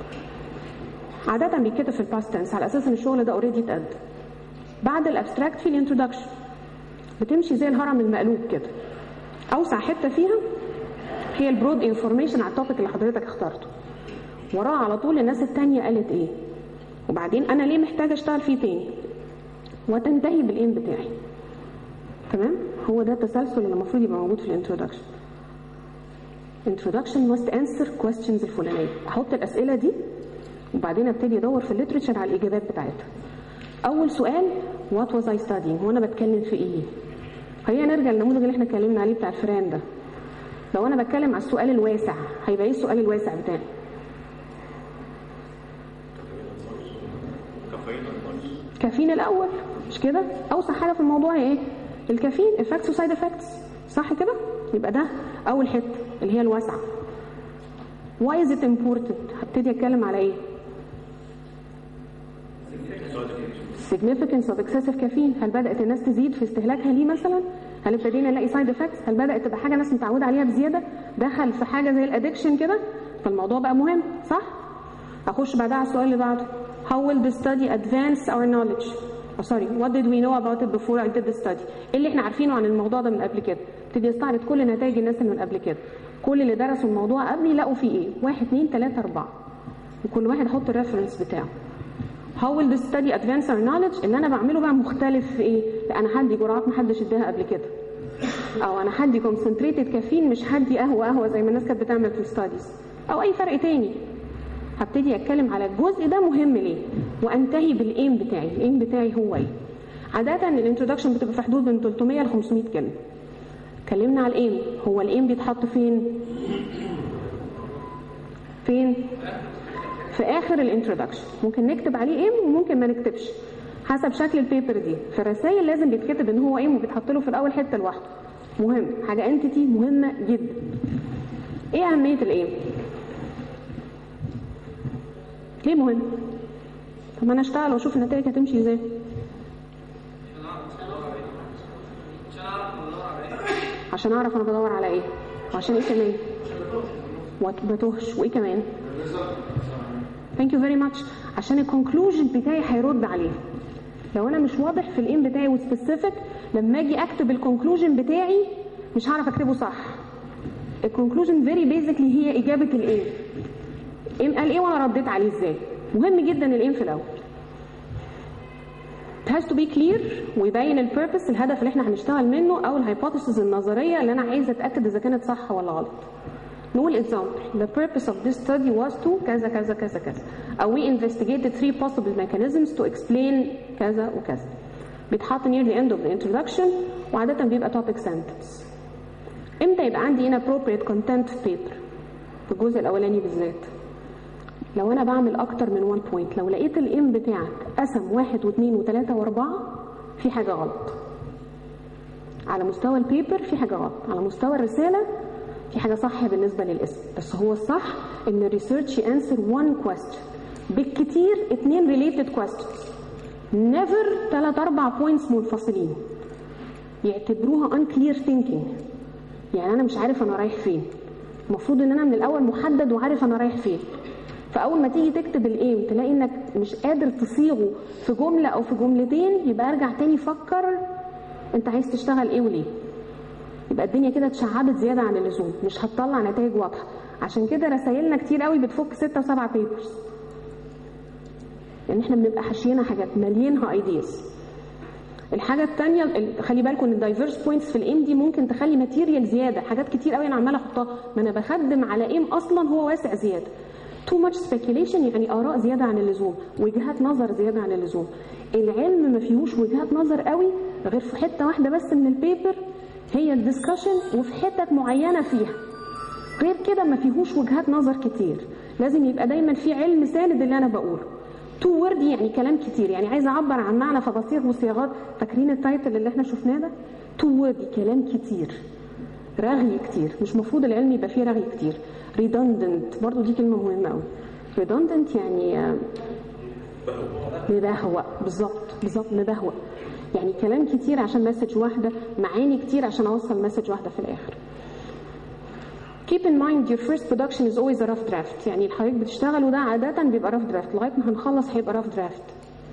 عادة بيتكتب في الباست تنس على اساس ان الشغل ده اوريدي اتقدم بعد الابستراكت في الانترودكشن بتمشي زي الهرم المقلوب كده اوسع حته فيها هي البرود انفورميشن على التوبيك اللي حضرتك اخترته وراه على طول الناس التانية قالت ايه وبعدين انا ليه محتاجه اشتغل فيه تاني وتنتهي بالايم بتاعي تمام هو ده التسلسل اللي المفروض يبقى موجود في الانترودكشن introduction must answer questions الفلانيه احط الاسئله دي وبعدين ابتدي ادور في الليترشر على الاجابات بتاعتها اول سؤال what was I studying هو انا بتكلم في ايه خلينا نرجع للنموذج اللي احنا اتكلمنا عليه بتاع الفيران ده لو انا بتكلم على السؤال الواسع هيبقى ايه السؤال الواسع بتاعي كافيين الاول مش كده اوسع حاجه في الموضوع هي ايه الكافيين effects وسايد effects صح كده يبقى ده اول حته اللي هي الواسعه why is it important هبتدي اتكلم على ايه significance of excessive caffeine هل بدأت الناس تزيد في استهلاكها ليه مثلا هل ابتدينا نلاقي سايد افكتس هل بدأت تبقى حاجة ناس متعودة عليها بزيادة دخل في حاجة زي الادكشن كده فالموضوع بقى مهم صح اخش بعدها على السؤال اللي بعده how will the study advance our knowledge oh, sorry what did we know about it before I did the study ايه اللي احنا عارفينه عن الموضوع ده من قبل كده ابتدي استعرض كل نتائج الناس اللي من قبل كده كل اللي درسوا الموضوع قبلي لقوا فيه ايه واحد اتنين تلاتة اربعة وكل واحد يحط الريفرنس بتاعه how will the study advance our knowledge اللي انا بعمله بقى مختلف في ايه لا انا هدي جرعات محدش اداها قبل كده او انا هدي concentrated كافيين مش هدي قهوه قهوه زي ما الناس كانت بتعمل في الستاديز او اي فرق تاني هبتدي اتكلم على الجزء ده مهم ليه وانتهي بالايم بتاعي الايم بتاعي هو ايه عادة الانترودكشن بتبقى في حدود من 300 ل 500 كلمة اتكلمنا على الايم هو الايم بيتحط فين فين في اخر الانترودكشن ممكن نكتب عليه ايم وممكن ما نكتبش حسب شكل البيبر دي في الرسائل لازم بيتكتب ان هو ايم وبيتحط له في الاول حته لوحده مهم حاجه انتيتي مهمه جدا ايه اهميه الايم ليه مهم طب ما انا اشتغل واشوف النتائج هتمشي ازاي عشان اعرف انا بدور على ايه وعشان ايه كمان ما تهش وايه كمان ثانك يو فيري ماتش عشان الكونكلوجن بتاعي هيرد عليه لو انا مش واضح في الايم بتاعي وسبيسيفيك لما اجي اكتب الكونكلوجن بتاعي مش هعرف اكتبه صح الكونكلوجن فيري بيزيكلي هي اجابه الايم ايم قال ايه وانا رديت عليه ازاي مهم جدا الايم في الاول It has to be clear ويبين البيربس الهدف اللي احنا هنشتغل منه او الهايبوثيسز النظريه اللي انا عايزه اتاكد اذا كانت صح ولا غلط نقول example the purpose of this study was to كذا كذا كذا كذا أو we investigated three possible mechanisms to explain كذا وكذا بيتحط near the end of the introduction وعادة بيبقى topic sentence امتى يبقى عندي inappropriate content في paper في الجزء الأولاني بالذات لو أنا بعمل أكتر من one point لو لقيت الام بتاعك قسم واحد واثنين وثلاثة وأربعة في حاجة غلط على مستوى البيبر في حاجة غلط على مستوى الرسالة في حاجة صح بالنسبة للاسم بس هو الصح ان الريسيرش يانسر one question بالكتير اتنين related questions never تلات اربع points منفصلين يعتبروها unclear thinking يعني انا مش عارف انا رايح فين المفروض ان انا من الاول محدد وعارف انا رايح فين فاول ما تيجي تكتب الايم تلاقي انك مش قادر تصيغه في جمله او في جملتين يبقى ارجع تاني فكر انت عايز تشتغل ايه وليه يبقى الدنيا كده اتشعبت زياده عن اللزوم مش هتطلع نتائج واضحه عشان كده رسايلنا كتير قوي بتفك ستة وسبعة بيبرز يعني احنا بنبقى حاشيينها حاجات ماليينها ايديز الحاجه الثانيه خلي بالكم ان الدايفيرس بوينتس في الايم دي ممكن تخلي ماتيريال زياده حاجات كتير قوي انا عماله احطها ما انا بخدم على ايم اصلا هو واسع زياده تو ماتش سبيكيوليشن يعني اراء زياده عن اللزوم وجهات نظر زياده عن اللزوم العلم ما فيهوش وجهات نظر قوي غير في حته واحده بس من البيبر هي الدسكشن وفي حتت معينه فيها غير كده ما فيهوش وجهات نظر كتير لازم يبقى دايما في علم ساند اللي انا بقوله تو وورد يعني كلام كتير يعني عايزه اعبر عن معنى فبصيغ وصياغات فاكرين التايتل اللي احنا شفناه ده تو وورد كلام كتير رغي كتير مش مفروض العلم يبقى فيه رغي كتير redundant برضو دي كلمه مهمه قوي redundant يعني مبهوأ بالظبط بالظبط مبهوأ يعني كلام كتير عشان مسج واحدة معاني كتير عشان أوصل مسج واحدة في الآخر keep in mind your first production is always a rough draft يعني حضرتك بتشتغل وده عادة بيبقى rough draft لغاية ما هنخلص هيبقى rough draft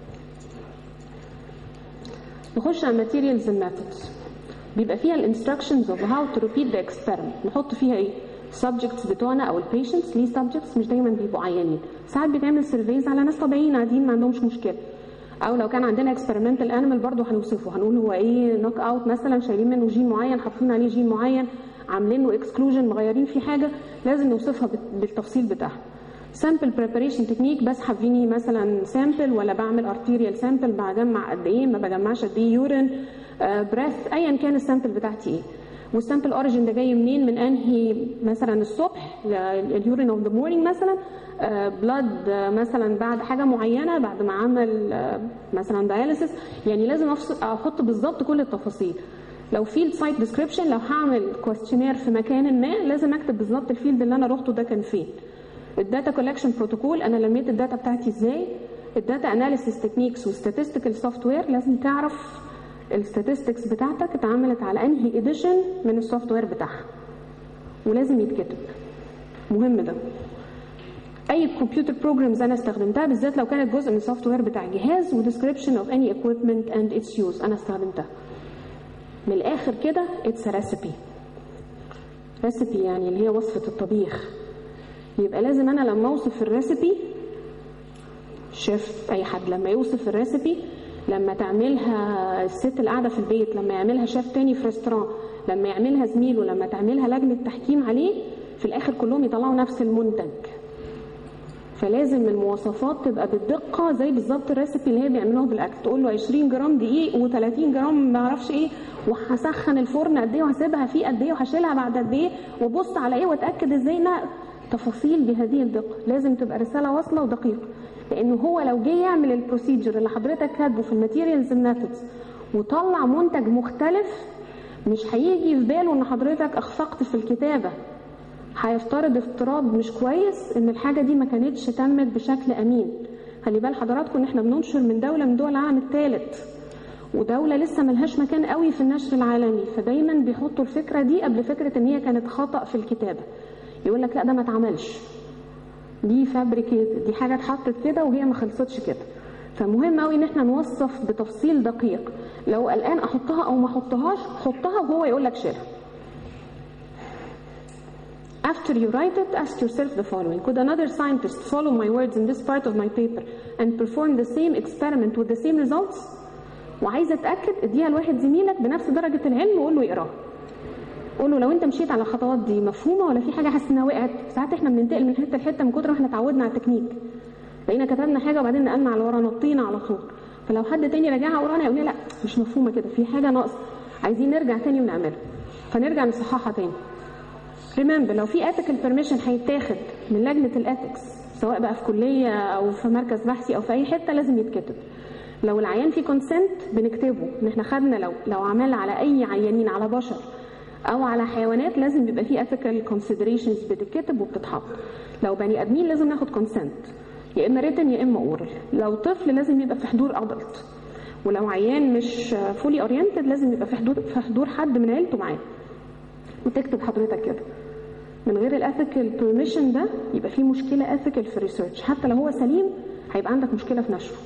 نخش على materials and methods بيبقى فيها ال instructions of how to repeat the experiment نحط فيها ايه subjects بتوعنا او البيشنتس ليه subjects مش دايما بيبقوا عيانين ساعات بيتعمل سيرفيز على ناس طبيعيين قاعدين ما عندهمش مشكله او لو كان عندنا اكسبيرمنتال انيمال برضه هنوصفه هنقول هو ايه نوك اوت مثلا شايلين منه جين معين حاطين عليه جين معين عاملين له اكسكلوجن مغيرين فيه حاجه لازم نوصفها بالتفصيل بتاعها سامبل بريباريشن تكنيك بسحب فيني مثلا سامبل ولا بعمل ارتيريال سامبل بجمع قد ايه ما بجمعش قد ايه يورين بريث ايا كان السامبل بتاعتي ايه والسامبل اوريجين ده جاي منين من انهي مثلا الصبح اليورين اوف ذا مورنينج مثلا بلاد مثلا بعد حاجه معينه بعد ما عمل مثلا داياليسيس يعني لازم احط بالظبط كل التفاصيل لو فيلد سايت ديسكريبشن لو هعمل كويستشنير في مكان ما لازم اكتب بالظبط الفيلد اللي انا روحته ده كان فين الداتا كولكشن بروتوكول انا لميت الداتا بتاعتي ازاي الداتا اناليسيس تكنيكس وستاتستيكال سوفت وير لازم تعرف الستاتستكس بتاعتك اتعملت على انهي اديشن من السوفت وير بتاعها ولازم يتكتب مهم ده اي كمبيوتر بروجرامز انا استخدمتها بالذات لو كانت جزء من السوفت وير بتاع جهاز وديسكريبشن اوف اني equipment اند اتس يوز انا استخدمتها من الاخر كده اتس ريسيبي ريسيبي يعني اللي هي وصفه الطبيخ يبقى لازم انا لما اوصف الريسيبي شيف اي حد لما يوصف الريسيبي لما تعملها الست اللي قاعده في البيت لما يعملها شيف تاني في ريستوران لما يعملها زميله لما تعملها لجنه تحكيم عليه في الاخر كلهم يطلعوا نفس المنتج فلازم المواصفات تبقى بالدقه زي بالظبط الريسيبي اللي هي بيعملوها بالاكل تقول له 20 جرام دقيق و30 جرام ما اعرفش ايه وهسخن الفرن قد ايه وهسيبها فيه قد ايه وهشيلها بعد قد ايه وابص على ايه واتاكد ازاي انها تفاصيل بهذه الدقه لازم تبقى رساله واصله ودقيقه لانه هو لو جه يعمل البروسيجر اللي حضرتك كاتبه في الماتيريالز ميثودز وطلع منتج مختلف مش هيجي في باله ان حضرتك اخفقت في الكتابه هيفترض افتراض مش كويس ان الحاجه دي ما كانتش تمت بشكل امين خلي بال حضراتكم ان احنا بننشر من دوله من دول العالم الثالث ودولة لسه ملهاش مكان قوي في النشر العالمي فدايما بيحطوا الفكرة دي قبل فكرة ان هي كانت خطأ في الكتابة يقول لك لا ده ما اتعملش دي فابريكيت دي حاجة اتحطت كده وهي ما خلصتش كده فمهم قوي ان احنا نوصف بتفصيل دقيق لو قلقان احطها او ما احطهاش حطها وهو يقول لك شيلها After you write it, ask yourself the following. Could another scientist follow my words in this part of my paper and perform the same experiment with the same results? وعايز اتاكد اديها لواحد زميلك بنفس درجه العلم وقول له يقراها قول له لو انت مشيت على الخطوات دي مفهومه ولا في حاجه حاسس انها وقعت ساعات احنا بننتقل من حته لحته من كتر ما احنا اتعودنا على التكنيك بقينا كتبنا حاجه وبعدين نقلنا على ورا نطينا على طول فلو حد تاني راجعها ورانا يقول لي لا مش مفهومه كده في حاجه ناقصه عايزين نرجع تاني ونعملها فنرجع نصححها تاني ريمبر لو في ethical permission هيتاخد من لجنه الاتكس سواء بقى في كليه او في مركز بحثي او في اي حته لازم يتكتب لو العيان فيه كونسنت بنكتبه ان احنا خدنا لو لو عمل على اي عيانين على بشر او على حيوانات لازم يبقى فيه ethical considerations بتتكتب وبتتحط لو بني ادمين لازم ناخد كونسنت يا اما ريتن يا اما اورال لو طفل لازم يبقى في حضور ادلت ولو عيان مش فولي اورينتد لازم يبقى في حضور في حضور حد من عيلته معاه وتكتب حضرتك كده من غير الاثيكال بيرميشن ده يبقى في مشكله اثيكال في الريسيرش حتى لو هو سليم هيبقى عندك مشكله في نشره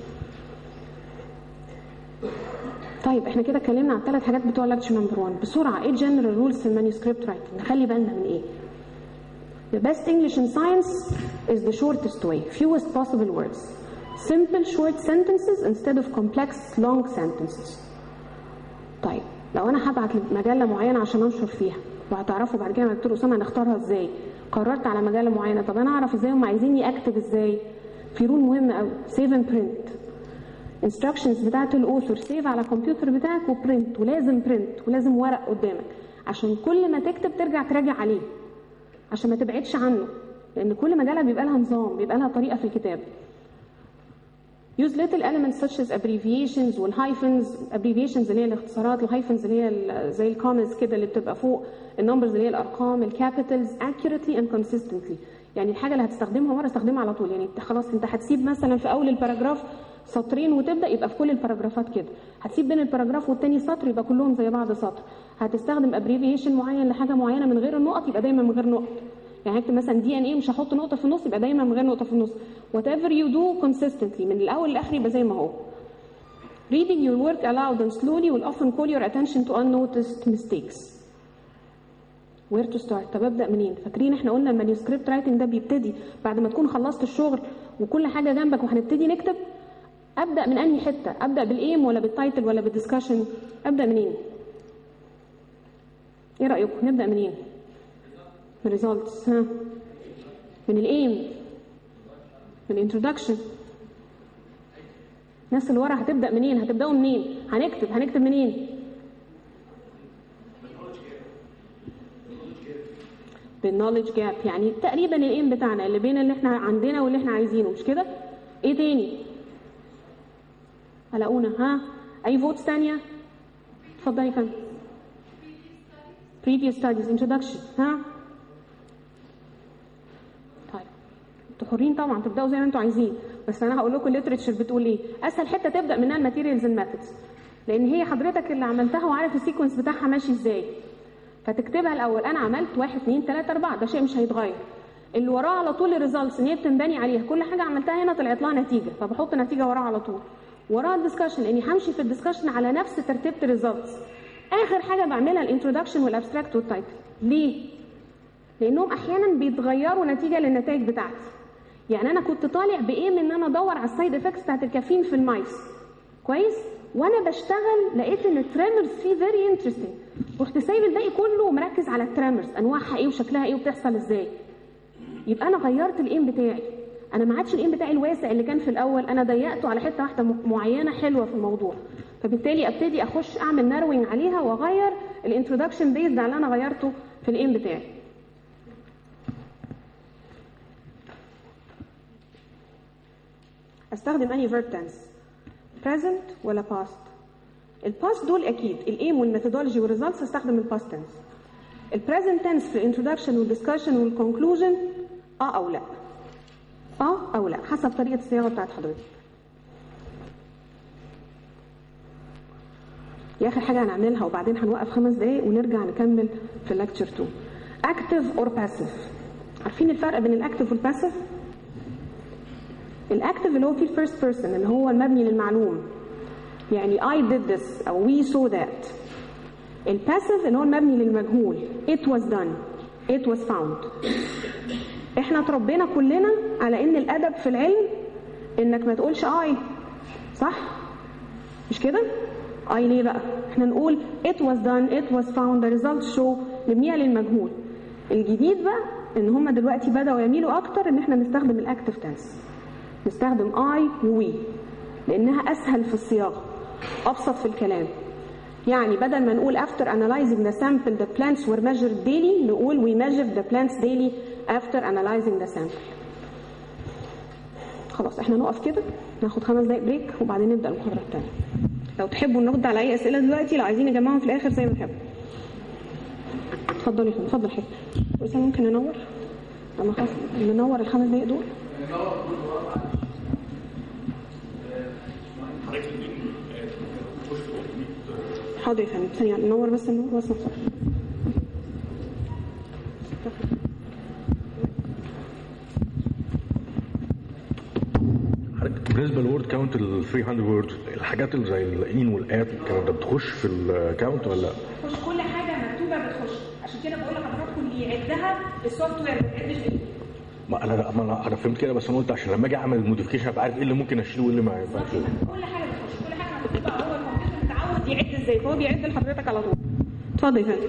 طيب احنا كده اتكلمنا عن الثلاث حاجات بتوع لكتشر نمبر 1 بسرعه ايه الجنرال رولز في المانuscript رايتنج نخلي بالنا من ايه The best English in science is the shortest way, fewest possible words. Simple short sentences instead of complex long sentences. طيب لو انا هبعت مجله معينه عشان انشر فيها وهتعرفوا بعد كده مع دكتور اسامه هنختارها ازاي قررت على مجله معينه طب انا اعرف ازاي هم عايزيني اكتب ازاي في رول مهم قوي سيف اند برنت انستراكشنز بتاعت الاوثر سيف على الكمبيوتر بتاعك وبرنت ولازم برنت ولازم ورق قدامك عشان كل ما تكتب ترجع تراجع عليه عشان ما تبعدش عنه لان كل مجله بيبقى لها نظام بيبقى لها طريقه في الكتاب use little elements such as abbreviations والhyphens abbreviations اللي هي الاختصارات الhyphens اللي هي ال- زي الكومنتس كده اللي بتبقى فوق النمبرز اللي هي الارقام الكابيتالز accurately and consistently يعني الحاجه اللي هتستخدمها مره استخدمها على طول يعني انت خلاص انت هتسيب مثلا في اول الباراجراف سطرين وتبدا يبقى في كل الباراجرافات كده هتسيب بين الباراجراف والتاني سطر يبقى كلهم زي بعض سطر هتستخدم ابريفيشن معين لحاجه معينه من غير النقط يبقى دايما من غير نقط يعني هكتب مثلا دي ان ايه مش هحط نقطه في النص يبقى دايما من غير نقطه في النص whatever you do consistently من الاول للاخر يبقى زي ما هو reading your work aloud and slowly will often call your attention to unnoticed mistakes where to start طب ابدا منين فاكرين احنا قلنا المانuscript رايتنج ده بيبتدي بعد ما تكون خلصت الشغل وكل حاجه جنبك وهنبتدي نكتب ابدا من انهي حته ابدا بالايم ولا بالتايتل ولا بالدiscussion ابدا منين ايه رايكم نبدا منين من results ها من الايم من الانترودكشن الناس اللي ورا هتبدا منين هتبداوا منين هنكتب هنكتب منين بالنولج جاب يعني تقريبا الايم بتاعنا اللي بين اللي احنا عندنا واللي احنا عايزينه مش كده ايه تاني هلاقونا ها اي فوتس تانية اتفضلي يا فندم previous studies introduction ها طيب انتوا حرين طبعا تبداوا زي ما انتوا عايزين بس انا هقول لكم الليترشر بتقول ايه اسهل حته تبدا منها الماتيريالز اند ميثودز لان هي حضرتك اللي عملتها وعارف السيكونس بتاعها ماشي ازاي فتكتبها الاول انا عملت واحد اتنين تلاته اربعه ده شيء مش هيتغير اللي وراه على طول الريزلتس ان هي بتنبني عليها كل حاجه عملتها هنا طلعت لها نتيجه فبحط نتيجه وراها على طول وراها الدسكشن لاني همشي في الدسكشن على نفس ترتيبه الريزلتس اخر حاجه بعملها الانترودكشن والابستراكت والتايتل ليه لانهم احيانا بيتغيروا نتيجه للنتائج بتاعتي يعني انا كنت طالع بايه ان انا ادور على السايد افكتس بتاعت الكافيين في المايس كويس وانا بشتغل لقيت ان التريمرز فيه فيري انترستنج رحت سايب الباقي كله ومركز على التريمرز انواعها ايه وشكلها ايه وبتحصل ازاي يبقى انا غيرت الايم بتاعي انا ما عادش الايم بتاعي الواسع اللي كان في الاول انا ضيقته على حته واحده م- معينه حلوه في الموضوع فبالتالي ابتدي اخش اعمل ناروينج عليها واغير الانترودكشن بيزد على اللي انا غيرته في الايم بتاعي استخدم انهي verb tense present ولا past الباست دول اكيد الايم والميثودولوجي والريزلتس استخدم الباست tense البريزنت تنس في الانترودكشن والدiscussion والكونكلوجن اه او لا اه او لا حسب طريقه الصياغه بتاعت حضرتك دي اخر حاجه هنعملها وبعدين هنوقف خمس دقايق ونرجع نكمل في الليكتشر 2 اكتف اور باسيف عارفين الفرق بين الاكتف والباسيف الاكتف اللي هو فيه الفيرست بيرسون اللي هو المبني للمعلوم يعني I did this او we saw that الباسيف اللي هو المبني للمجهول it was done it was found احنا اتربينا كلنا على ان الادب في العلم انك ما تقولش I صح مش كده I ليه بقى احنا نقول it was done it was found the results show نبنيها للمجهول الجديد بقى ان هم دلوقتي بدأوا يميلوا اكتر ان احنا نستخدم الاكتف تنس نستخدم I و we لانها اسهل في الصياغه ابسط في الكلام يعني بدل ما نقول after analyzing the sample the plants were measured daily نقول we measured the plants daily after analyzing the sample خلاص احنا نقف كده ناخد خمس دقايق بريك وبعدين نبدا المحاضره الثانيه لو تحبوا نرد على اي اسئله دلوقتي لو عايزين نجمعهم في الاخر زي ما تحبوا اتفضلي اتفضل حته بس ممكن ننور لما خلاص ننور الخمس دقايق دول حاضر يا فندم ثانية ننور بس النور بس نصر بالنسبه للورد كاونت ال 300 وورد الحاجات اللي زي الان والات والكلام ده بتخش في الكاونت ولا لا؟ مش كل حاجه مكتوبه بتخش عشان كده بقول لحضراتكم اللي يعدها السوفت وير ما بيعدش بايده ما انا ما انا انا فهمت كده بس انا قلت عشان لما اجي اعمل موديفيكيشن ابقى عارف ايه اللي ممكن اشيله وايه اللي ما ينفعش كل حاجه بتخش كل حاجه مكتوبه هو الكمبيوتر متعود يعد ازاي فهو بيعد لحضرتك على طول اتفضل يا فندم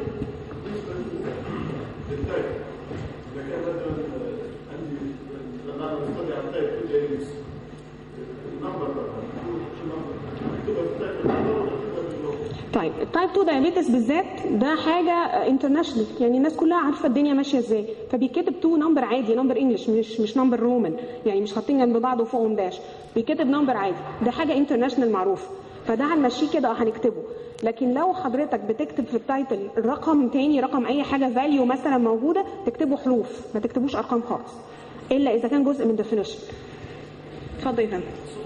طيب التايب 2 دايابيتس بالذات ده حاجه انترناشونال يعني الناس كلها عارفه الدنيا ماشيه ازاي فبيتكتب 2 نمبر عادي نمبر انجلش مش مش نمبر رومان يعني مش حاطين جنب بعض وفوقهم داش بيتكتب نمبر عادي ده حاجه انترناشونال معروف فده هنمشيه كده هنكتبه لكن لو حضرتك بتكتب في التايتل رقم تاني رقم اي حاجه فاليو مثلا موجوده تكتبه حروف ما تكتبوش ارقام خالص الا اذا كان جزء من ديفينيشن اتفضل يا فندم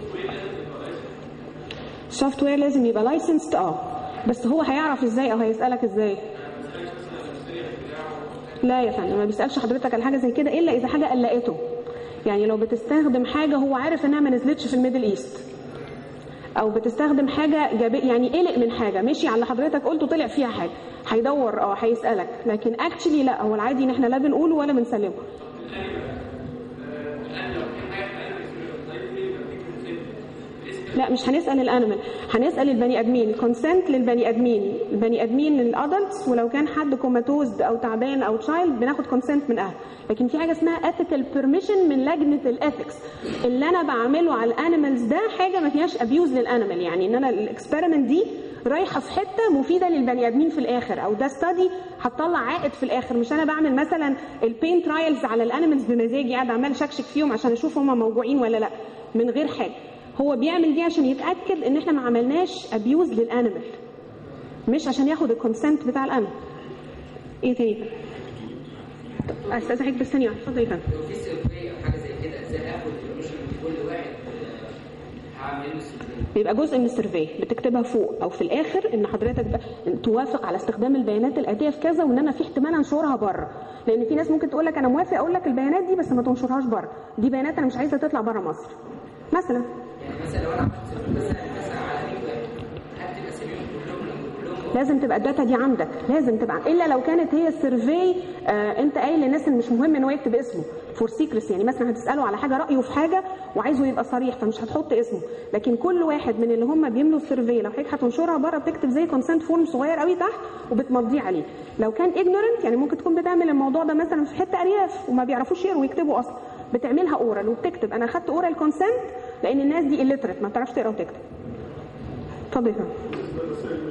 السوفت وير لازم يبقى لايسنسد اه بس هو هيعرف ازاي او هيسالك ازاي لا يا فندم ما بيسالش حضرتك على حاجه زي كده الا اذا حاجه قلقته يعني لو بتستخدم حاجه هو عارف انها ما نزلتش في الميدل ايست او بتستخدم حاجه جاب يعني قلق من حاجه مشي على اللي حضرتك قلته طلع فيها حاجه هيدور اه هيسالك لكن اكشلي لا هو العادي ان احنا لا بنقوله ولا بنسلمه لا مش هنسال الانيمال هنسال البني ادمين الكونسنت للبني ادمين البني ادمين الادلتس ولو كان حد كوماتوز او تعبان او تشايلد بناخد كونسنت من اهله لكن في حاجه اسمها ethical بيرميشن من لجنه الاثكس اللي انا بعمله على الانيمالز ده حاجه ما فيهاش ابيوز للانيمال يعني ان انا الاكسبيرمنت دي رايحه في حته مفيده للبني ادمين في الاخر او ده ستادي هتطلع عائد في الاخر مش انا بعمل مثلا البين ترايلز على الانيمالز بمزاجي قاعد عمال شكشك فيهم عشان اشوف هم موجوعين ولا لا من غير حاجه هو بيعمل دي عشان يتاكد ان احنا ما عملناش ابيوز للانيمال مش عشان ياخد الكونسنت بتاع الانيمال ايه تاني طب استاذ حضرتك بس ثانيه واحدة. اتفضل يا فندم لو في سيرفي او حاجه زي كده ازاي اخد البرميشن من كل واحد آه، هعمل له سيرفي بيبقى جزء من السيرفي بتكتبها فوق او في الاخر ان حضرتك بقى توافق على استخدام البيانات الاتيه في كذا وان انا في احتمال انشرها بره لان في ناس ممكن تقول لك انا موافق اقول لك البيانات دي بس ما تنشرهاش بره دي بيانات انا مش عايزه تطلع بره مصر مثلا يعني مثلا لو انا عملت سيرفي مثلا مثلا على 100 واحد هكتب اساميهم كلهم لما كلهم لازم تبقى الداتا دي عندك لازم تبقى الا لو كانت هي السيرفي آه انت قايل للناس ان مش مهم ان هو يكتب اسمه فور سيكريس يعني مثلا هتساله على حاجه رايه في حاجه وعايزه يبقى صريح فمش هتحط اسمه لكن كل واحد من اللي هم بيملوا السيرفي لو حضرتك هتنشرها بره بتكتب زي كونسنت فورم صغير قوي تحت وبتمضيه عليه لو كان اجنورنت يعني ممكن تكون بتعمل الموضوع ده مثلا في حته ارياف وما بيعرفوش يقروا ويكتبوا اصلا بتعملها اورال وبتكتب انا خدت اورال كونسنت لان الناس دي illiterate ما بتعرفش تقرا وتكتب اتفضل يا فندم.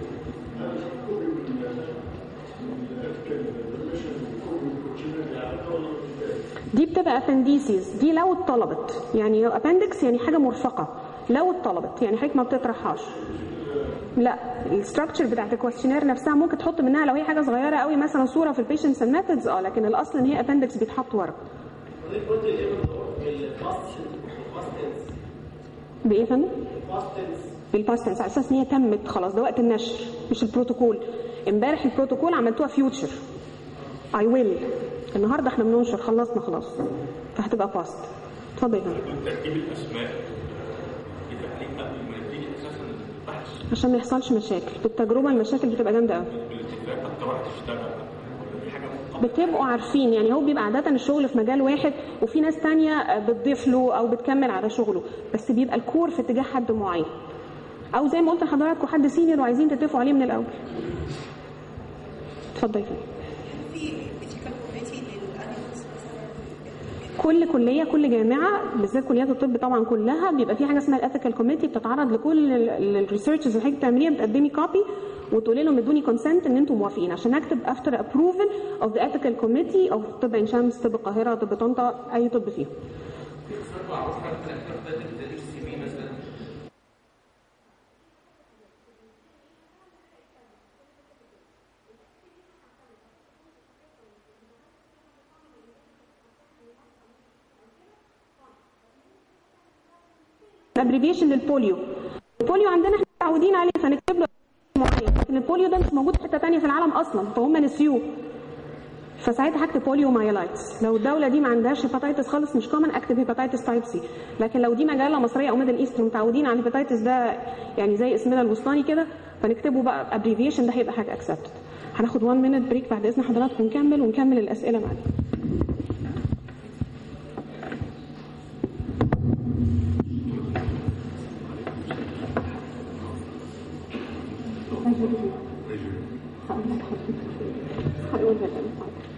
دي بتبقى ابنديسيز دي لو اتطلبت يعني ابندكس يعني حاجه مرفقه لو اتطلبت يعني حضرتك ما بتطرحهاش لا الستراكشر بتاعت الكويستشنير نفسها ممكن تحط منها لو هي حاجه صغيره قوي مثلا صوره في البيشنتس اند ميثودز اه لكن الاصل ان هي ابندكس بيتحط ورا حضرتك قلت الايه بالباست الباستنس بايه يا فندم؟ باستنس بالباستنس على اساس ان هي تمت خلاص ده وقت النشر مش البروتوكول امبارح البروتوكول عملتوها فيوتشر اي ويل النهارده احنا بننشر خلصنا خلاص فهتبقى باست اتفضل يا فندم ترتيب الاسماء يتعليق قبل ما يبتدي اساسا البحث عشان ما يحصلش مشاكل بالتجربه المشاكل بتبقى جامده قوي بالاتفاق حتى واحد تشتغل ولا في حاجه مؤقته بتبقوا عارفين يعني هو بيبقى عادة الشغل في مجال واحد وفي ناس تانية بتضيف له أو بتكمل على شغله بس بيبقى الكور في اتجاه حد معين أو زي ما قلت لحضراتكم حد سينيور وعايزين تتفقوا عليه من الأول اتفضلي فندم. في ethical committee للانيمالز كل كليه كل جامعه بالذات كليات الطب طبعا كلها بيبقى في حاجه اسمها الاثيكال كوميتي بتتعرض لكل الريسيرشز اللي حضرتك بتعمليها بتقدمي كوبي وتقولي لهم ادوني كونسنت ان انتم موافقين عشان اكتب افتر ابروفل اوف ذا اثيكال كوميتي اوف طب عين شمس طب القاهره طب طنطا اي طب فيهم ابريفيشن للبوليو البوليو عندنا احنا متعودين عليه فنكتب له معين لكن البوليو ده مش موجود في حته ثانيه في العالم اصلا فهم نسيوه فساعتها هكتب بوليو مايلايتس لو الدوله دي ما عندهاش هيباتيتس خالص مش كومن اكتب هيباتيتس تايب سي لكن لو دي مجله مصريه او ميدل ايست متعودين على الهيباتيتس ده يعني زي اسمنا الوسطاني كده فنكتبه بقى ابريفيشن ده هيبقى حاجه اكسبتد هناخد 1 مينت بريك بعد اذن حضراتكم نكمل ونكمل الاسئله بعدين هقول لك حضرتك. هقول لك أنا.